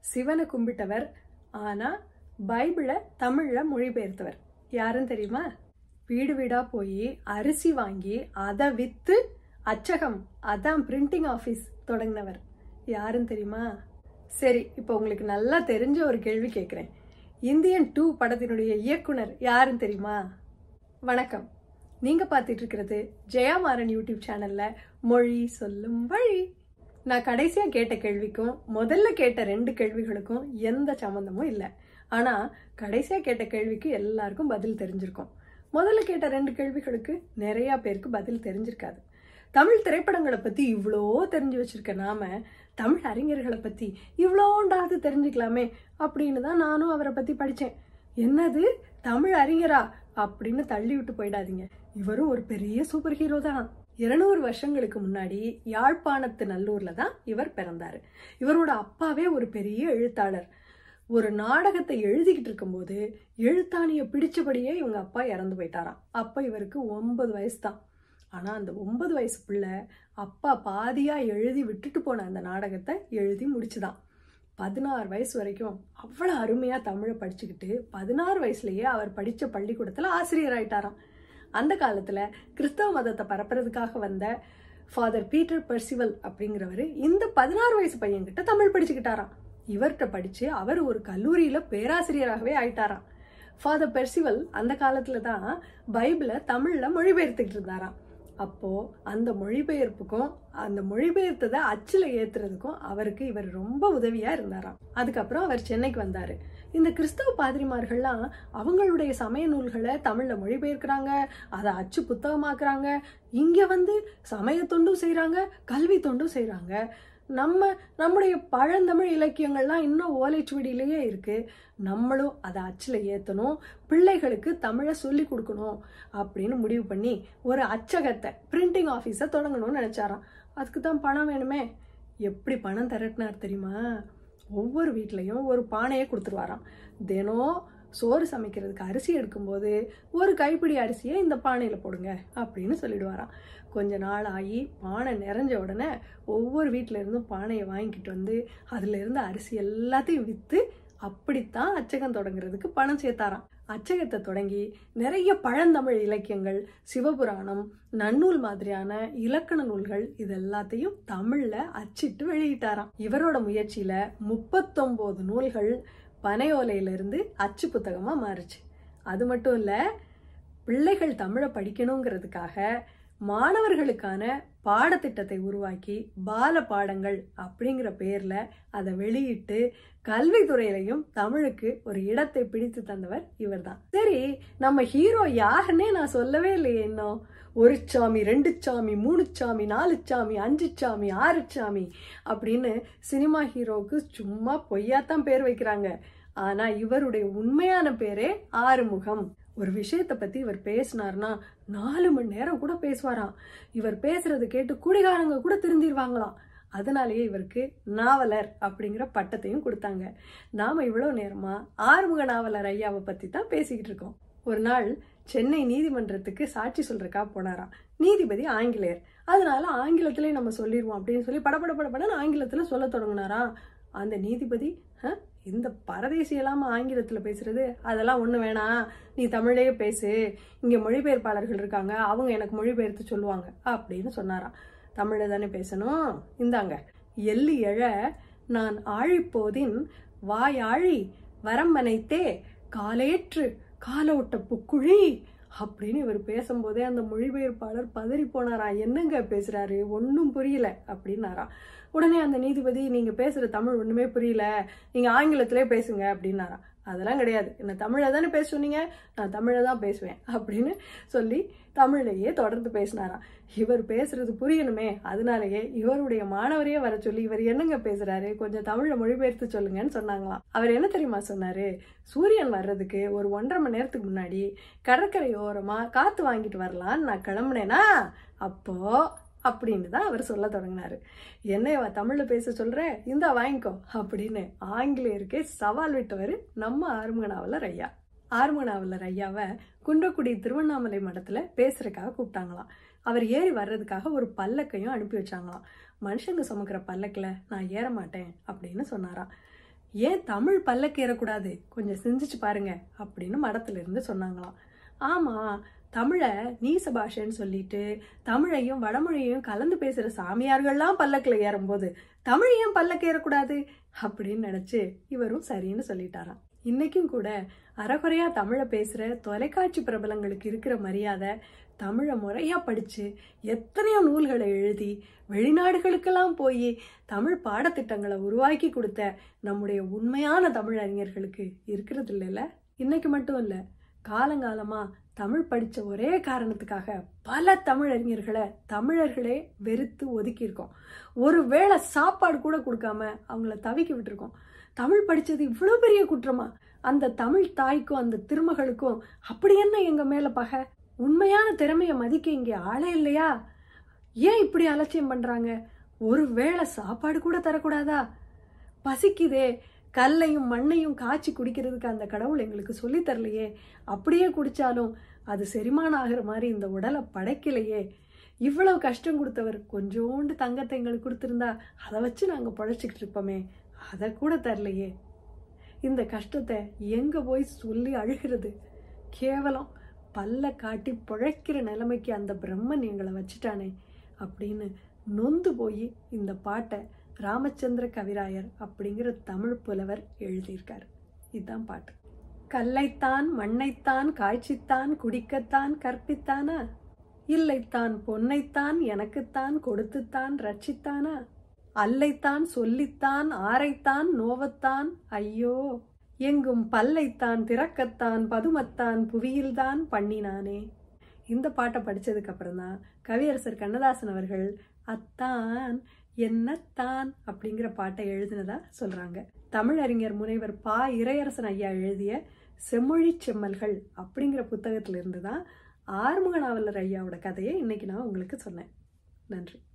சிவனை கும்பிட்டவர் ஆனா பைபிளை தமிழ்ல மொழிபெயர்த்தவர் யாருன்னு தெரியுமா வீடு வீடா போய் அரிசி வாங்கி அதை வித்து அச்சகம் அதான் பிரிண்டிங் ஆஃபீஸ் தொடங்கினவர் யாருன்னு தெரியுமா சரி இப்போ உங்களுக்கு நல்லா தெரிஞ்ச ஒரு கேள்வி கேட்குறேன் இந்தியன் டூ படத்தினுடைய இயக்குனர் யாருன்னு தெரியுமா வணக்கம் நீங்க பார்த்துட்டு இருக்கிறது ஜெயாமாறன் யூடியூப் சேனல்ல மொழி சொல்லும் வழி நான் கடைசியா கேட்ட கேள்விக்கும் முதல்ல கேட்ட ரெண்டு கேள்விகளுக்கும் எந்த சம்மந்தமும் இல்லை ஆனா கடைசியா கேட்ட கேள்விக்கு எல்லாருக்கும் பதில் தெரிஞ்சிருக்கும் முதல்ல கேட்ட ரெண்டு கேள்விகளுக்கு நிறைய பேருக்கு பதில் தெரிஞ்சிருக்காது தமிழ் திரைப்படங்களை பத்தி இவ்வளோ தெரிஞ்சு வச்சிருக்க நாம தமிழ் அறிஞர்களை பத்தி இவ்வளோண்டாவது தெரிஞ்சுக்கலாமே அப்படின்னு தான் நானும் அவரை பத்தி படிச்சேன் என்னது தமிழ் அறிஞரா அப்படின்னு தள்ளி விட்டு போயிடாதீங்க இவரும் ஒரு பெரிய சூப்பர் ஹீரோ தான் இருநூறு வருஷங்களுக்கு முன்னாடி யாழ்ப்பாணத்து நல்லூர்ல தான் இவர் பிறந்தாரு இவரோட அப்பாவே ஒரு பெரிய எழுத்தாளர் ஒரு நாடகத்தை எழுதிக்கிட்டு இருக்கும்போது எழுத்தாணியை பிடிச்சபடியே இவங்க அப்பா இறந்து போயிட்டாராம் அப்ப இவருக்கு ஒன்பது வயசு தான் ஆனா அந்த ஒன்பது வயசு பிள்ளை அப்பா பாதியா எழுதி விட்டுட்டு போன அந்த நாடகத்தை எழுதி முடிச்சுதான் பதினாறு வயசு வரைக்கும் அவ்வளோ அருமையா தமிழை படிச்சுக்கிட்டு பதினாறு வயசுலயே அவர் படிச்ச பள்ளிக்கூடத்துல ஆசிரியர் ஆயிட்டாராம் அந்த காலத்துல கிறிஸ்தவ மதத்தை பரப்புறதுக்காக வந்த ஃபாதர் பீட்டர் பர்சிவல் அப்படிங்கிறவர் இந்த பதினாறு வயசு பையன்கிட்ட தமிழ் படிச்சுக்கிட்டாராம் இவர்கிட்ட படிச்சு அவர் ஒரு கல்லூரியில பேராசிரியராகவே ஆயிட்டாராம் ஃபாதர் பெர்சிவல் அந்த காலத்துல தான் பைபிளை தமிழ்ல மொழிபெயர்த்துக்கிட்டு இருந்தாராம் அப்போ அந்த மொழிபெயர்ப்புக்கும் அந்த மொழிபெயர்த்ததை அச்சுல ஏத்துறதுக்கும் அவருக்கு இவர் ரொம்ப உதவியா இருந்தாராம் அதுக்கப்புறம் அவர் சென்னைக்கு வந்தாரு இந்த கிறிஸ்தவ பாதிரிமார்கள்லாம் அவங்களுடைய சமய நூல்களை தமிழ்ல மொழிபெயர்க்கிறாங்க அதை அச்சு புத்தகமாக்குறாங்க இங்க வந்து சமய தொண்டும் செய்றாங்க கல்வி தொண்டும் செய்றாங்க நம்ம நம்முடைய பழந்தமிழ் இலக்கியங்கள்லாம் இன்னும் ஓலைச்சுவடியிலேயே இருக்கு நம்மளும் அதை அச்சில் ஏற்றணும் பிள்ளைகளுக்கு தமிழை சொல்லி கொடுக்கணும் அப்படின்னு முடிவு பண்ணி ஒரு அச்சகத்தை பிரிண்டிங் ஆஃபீஸை தொடங்கணும்னு நினைச்சாராம் அதுக்கு தான் பணம் வேணுமே எப்படி பணம் திரட்டினார் தெரியுமா ஒவ்வொரு வீட்லேயும் ஒரு பானையை கொடுத்துருவாராம் தினம் சோறு சமைக்கிறதுக்கு அரிசி எடுக்கும்போது ஒரு கைப்பிடி அரிசியை இந்த பானையில் போடுங்க அப்படின்னு சொல்லிடுவாராம் கொஞ்ச நாள் ஆகி பானை நிறைஞ்ச உடனே ஒவ்வொரு வீட்டில இருந்தும் பானையை வாங்கிக்கிட்டு வந்து அதுல இருந்து அரிசி எல்லாத்தையும் விற்று அப்படித்தான் அச்சகம் தொடங்குறதுக்கு பணம் சேர்த்தாராம் அச்சகத்தை தொடங்கி நிறைய பழந்தமிழ் இலக்கியங்கள் சிவபுராணம் நன்னூல் மாதிரியான இலக்கண நூல்கள் இது எல்லாத்தையும் தமிழ்ல அச்சிட்டு வெளியிட்டாராம் இவரோட முயற்சியில முப்பத்தொன்பது நூல்கள் பனையோலையிலிருந்து அச்சு புத்தகமா மாறுச்சு அது மட்டும் இல்ல பிள்ளைகள் தமிழை படிக்கணுங்கிறதுக்காக மாணவர்களுக்கான பாடத்திட்டத்தை உருவாக்கி பால பாடங்கள் அப்படிங்கிற பேர்ல அதை வெளியிட்டு கல்வித்துறையிலையும் தமிழுக்கு ஒரு இடத்தை பிடித்து தந்தவர் இவர்தான் சரி நம்ம ஹீரோ யாருன்னே நான் சொல்லவே இல்லையே இன்னும் ஒரு சாமி ரெண்டு சாமி மூணு சாமி நாலு சாமி அஞ்சு சாமி ஆறு சாமி அப்படின்னு சினிமா ஹீரோவுக்கு சும்மா பொய்யாத்தான் பேர் வைக்கிறாங்க ஆனா இவருடைய உண்மையான பேரே ஆறுமுகம் ஒரு விஷயத்தை பத்தி இவர் பேசினார்னா நாலு மணி நேரம் கூட பேசுவாராம் இவர் பேசுறது கேட்டு குடிகாரங்க கூட திருந்திருவாங்களாம் அதனாலேயே இவருக்கு நாவலர் அப்படிங்கிற பட்டத்தையும் கொடுத்தாங்க நாம இவ்வளவு நேரமா ஆறுமுக நாவலர் ஐயாவை பத்தி தான் பேசிக்கிட்டு இருக்கோம் ஒரு நாள் சென்னை நீதிமன்றத்துக்கு சாட்சி சொல்றக்கா போனாராம் நீதிபதி ஆங்கிலேயர் அதனால ஆங்கிலத்திலே நம்ம சொல்லிடுவோம் அப்படின்னு சொல்லி படபட படபடன்னு ஆங்கிலத்துல சொல்ல தொடங்கினாராம் அந்த நீதிபதி "ஹ, இந்த பரதேசி இல்லாம ஆங்கிலத்துல பேசுறது அதெல்லாம் ஒண்ணு வேணாம் நீ தமிழையே பேசு இங்க மொழிபெயர்ப்பாளர்கள் இருக்காங்க அவங்க எனக்கு மொழிபெயர்த்து சொல்லுவாங்க அப்படின்னு சொன்னாராம் தமிழை தானே பேசணும் இந்தாங்க எள்ளி எழ நான் ஆழிப்போதின் வாயாழி வரம்பனைத்தே காலேற்று காலோட்ட புக்குழி அப்படின்னு இவர் பேசும்போதே அந்த மொழிபெயர்ப்பாளர் பதறி போனாரா என்னங்க பேசுறாரு ஒன்றும் புரியல அப்படின்னாராம் உடனே அந்த நீதிபதி நீங்க பேசுற தமிழ் ஒண்ணுமே புரியல நீங்க ஆங்கிலத்திலே பேசுங்க அப்படின்னாராம் அதெல்லாம் கிடையாது என்ன தமிழை தானே பேச சொன்னீங்க நான் தமிழை தான் பேசுவேன் அப்படின்னு சொல்லி தமிழ்லையே தொடர்ந்து பேசினாராம் இவர் பேசுறது புரியணுமே அதனாலயே இவருடைய மாணவரையே வர சொல்லி இவர் என்னங்க பேசுறாரு கொஞ்சம் தமிழை மொழிபெயர்த்து சொல்லுங்கன்னு சொன்னாங்களாம் அவர் என்ன தெரியுமா சொன்னாரு சூரியன் வர்றதுக்கு ஒரு ஒன்றரை மணி நேரத்துக்கு முன்னாடி கடற்கரை ஓரமா காத்து வாங்கிட்டு வரலான்னு நான் கிளம்புனேனா அப்போ அப்படின்னு தான் அவர் சொல்ல தொடங்கினாரு என்னையவா தமிழ்ல பேச சொல்ற இந்தா வாங்கிக்கோ அப்படின்னு ஆங்கிலேயருக்கே சவால் விட்டவர் நம்ம ஆறுமுக நாவலர் ஐயா ஆறுமுக நாவலர் ஐயாவை குன்றக்குடி திருவண்ணாமலை மடத்துல பேசுறதுக்காக கூப்பிட்டாங்களாம் அவர் ஏறி வர்றதுக்காக ஒரு பல்லக்கையும் அனுப்பி வச்சாங்களாம் மனுஷங்க சுமக்கிற பல்லக்கில் நான் ஏற மாட்டேன் அப்படின்னு சொன்னாராம் ஏன் தமிழ் பல்லக்கு ஏறக்கூடாது கொஞ்சம் சிந்திச்சு பாருங்க அப்படின்னு மடத்துல இருந்து சொன்னாங்களாம் ஆமா தமிழை நீச பாஷைன்னு சொல்லிட்டு தமிழையும் வடமொழியையும் கலந்து பேசுற சாமியார்கள்லாம் பல்லக்குல ஏறும்போது தமிழ் ஏன் பல்லக்கு ஏறக்கூடாது அப்படின்னு நினைச்சு இவரும் சரின்னு சொல்லிட்டாராம் இன்னைக்கும் கூட அறகுறையா தமிழை பேசுற தொலைக்காட்சி பிரபலங்களுக்கு இருக்கிற மரியாதை தமிழை முறையா படிச்சு எத்தனையோ நூல்களை எழுதி வெளிநாடுகளுக்கெல்லாம் போய் தமிழ் பாடத்திட்டங்களை உருவாக்கி கொடுத்த நம்முடைய உண்மையான தமிழ் அறிஞர்களுக்கு இருக்கிறது இல்லைல்ல இன்னைக்கு மட்டும் இல்ல காலங்காலமா தமிழ் படிச்ச ஒரே காரணத்துக்காக பல தமிழ் அறிஞர்களை தமிழர்களே வெறுத்து ஒதுக்கி இருக்கோம் ஒருவேளை சாப்பாடு கூட கொடுக்காம அவங்கள தவிக்க விட்டுருக்கோம் தமிழ் படிச்சது இவ்வளவு பெரிய குற்றமா அந்த தமிழ் தாய்க்கும் அந்த திருமகளுக்கும் அப்படி என்ன எங்க மேல பகை உண்மையான திறமைய மதிக்க இங்க ஆளே இல்லையா ஏன் இப்படி அலட்சியம் பண்றாங்க ஒருவேளை சாப்பாடு கூட தரக்கூடாதா பசிக்குதே கல்லையும் மண்ணையும் காய்ச்சி குடிக்கிறதுக்கு அந்த கடவுள் எங்களுக்கு சொல்லித் தரலையே அப்படியே குடிச்சாலும் அது செரிமானம் ஆகிற மாதிரி இந்த உடலை படைக்கலையே இவ்வளவு கஷ்டம் கொடுத்தவர் கொஞ்சோண்டு தங்கத்தை எங்களுக்கு கொடுத்துருந்தா அதை வச்சு நாங்கள் பொழைச்சிக்கிட்டு இருப்போமே அதை கூட தரலையே இந்த கஷ்டத்தை எங்க போய் சொல்லி அழுகிறது கேவலம் பல்ல காட்டி பிழைக்கிற நிலைமைக்கு அந்த பிரம்மன் எங்களை வச்சுட்டானே அப்படின்னு நொந்து போய் இந்த பாட்டை ராமச்சந்திர கவிராயர் அப்படிங்கிற தமிழ் புலவர் எழுதியிருக்காரு இதுதான் பாட்டு கல்லைத்தான் மண்ணைத்தான் காய்ச்சித்தான் குடிக்கத்தான் கற்பித்தானா இல்லைத்தான் பொன்னைத்தான் எனக்குத்தான் கொடுத்துத்தான் ரட்சித்தானா அல்லைத்தான் சொல்லித்தான் ஆரைத்தான் நோவத்தான் ஐயோ எங்கும் பல்லைத்தான் திறக்கத்தான் பதுமத்தான் புவியில்தான் பண்ணினானே இந்த பாட்டை படிச்சதுக்கு அப்புறம் தான் கவியரசர் கண்ணதாசன் அவர்கள் அத்தான் என்னத்தான் அப்படிங்கிற பாட்டை எழுதினதா சொல்றாங்க தமிழறிஞர் முனைவர் பா இறையரசன் ஐயா எழுதிய செம்மொழி செம்மல்கள் அப்படிங்கிற புத்தகத்திலிருந்து தான் ஆறுமுக நாவலர் ஐயாவோட கதையை இன்னைக்கு நான் உங்களுக்கு சொன்னேன் நன்றி